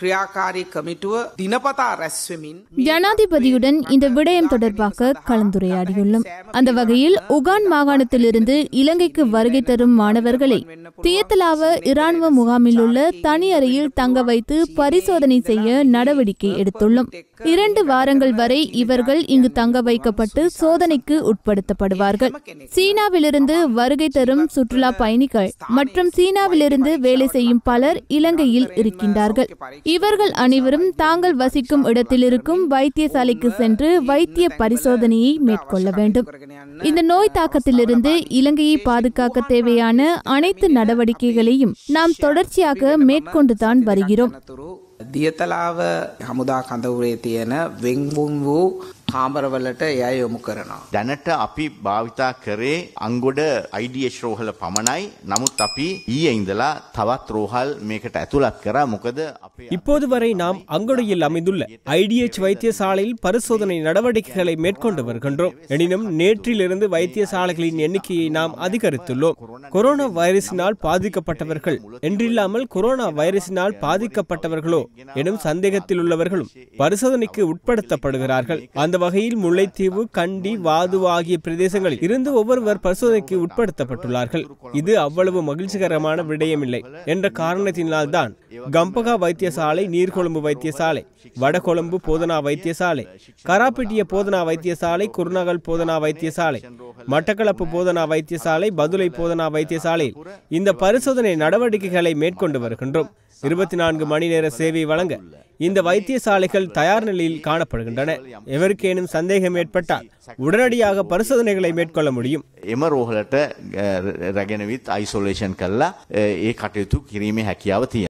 ක්‍රියාකාරී කමිටුව දිනපතා රැස්වමින් ஜனாதிபதியுடன் இந்த விடயம் தொடர்பாக கலந்துரையாடியுள்ளோம் அந்த வகையில் உகான் மாகாணத்திலிருந்து இலங்கைக்கு வருகை தரும் மாணவர்களை தியத்தலாவ இராணுவ முகாமில் உள்ள தனி அறையில் தங்க வைத்து பரிசோதனை செய்ய நடவடிக்கை எடுத்துள்ளோம் இரண்டு வாரங்கள் வரை இவர்கள் இங்கு தங்க வைக்கப்பட்டு சோதனைக்கு உட்படுத்தப்படுவார்கள் சீனாவிலிருந்து வருகை தரும் சுற்றுலா பயணிகள் மற்றும் சீனாவிலிருந்து வேலை செய்யும் பலர் இலங்கையில் இருக்கின்றார்கள் இவர்கள் அனைவரும் தாங்கள் வசிக்கும் இடத்தில் இருக்கும் வைத்தியசாலைக்கு சென்று வைத்திய பரிசோதனையை மேற்கொள்ள வேண்டும் இந்த நோய் தாக்கத்திலிருந்து இலங்கையை பாதுகாக்க தேவையான அனைத்து நடவடிக்கைகளையும் நாம் தொடர்ச்சியாக மேற்கொண்டுதான் வருகிறோம் අනතුරු දියතලාව හමුදා කඳවුරේ තියෙන වෙංවුන් වූ කාමරවලට එය යොමු කරනවා. දැනට අපි භාවිතා කරේ අංගොඩ අයිඩස් රෝහල පමණයි නමුත් අපි ඊය ඉඳලා තවත් රෝහල් මේකට ඇතුළත් කරා මොකද අපේ இப்போது வரை நாம் அங்கொடையில் அமைந்துள்ள ஐடிஎச் வைத்தியசாலையில் பரிசோதனை நடவடிக்கைகளை மேற்கொண்டு வருகின்றோம் எனினும் நேற்றிலிருந்து வைத்தியசாலைகளின் எண்ணிக்கையை நாம் அதிகரித்துள்ளோம் கொரோனா வைரஸினால் பாதிக்கப்பட்டவர்கள் என்றில்லாமல் கொரோனா வைரஸினால் பாதிக்கப்பட்டவர்களோ எனும் சந்தேகத்தில் உள்ளவர்களும் பரிசோதனைக்கு உட்படுத்தப்படுகிறார்கள் அந்த வகையில் முல்லைத்தீவு கண்டி வாது ஆகிய பிரதேசங்களில் இருந்து ஒவ்வொருவர் பரிசோதனைக்கு உட்படுத்தப்பட்டுள்ளார்கள் இது அவ்வளவு மகிழ்ச்சிகரமான விடயமில்லை என்ற காரணத்தினால்தான் கம்பகா வைத்தியசாலை நீர்கொழும்பு வைத்தியசாலை வடகொழும்பு போதனா வைத்தியசாலை கராப்பிட்டிய போதனா வைத்தியசாலை குருநகல் போதனா வைத்தியசாலை மட்டக்களப்பு போதனா வைத்தியசாலை பதுளை போதனா வைத்தியசாலையில் இந்த பரிசோதனை நடவடிக்கைகளை மேற்கொண்டு வருகின்றோம் இருபத்தி நான்கு மணி நேர சேவை வழங்க இந்த வைத்தியசாலைகள் தயார் நிலையில் காணப்படுகின்றன எவருக்கேனும் சந்தேகம் ஏற்பட்டால் உடனடியாக பரிசோதனைகளை மேற்கொள்ள முடியும் එම රෝහලට රැගෙනවිත් අයිසෝලේෂන් කල්ලා ඒ කටයුතු කිරීමේ හැකියාව තියෙන.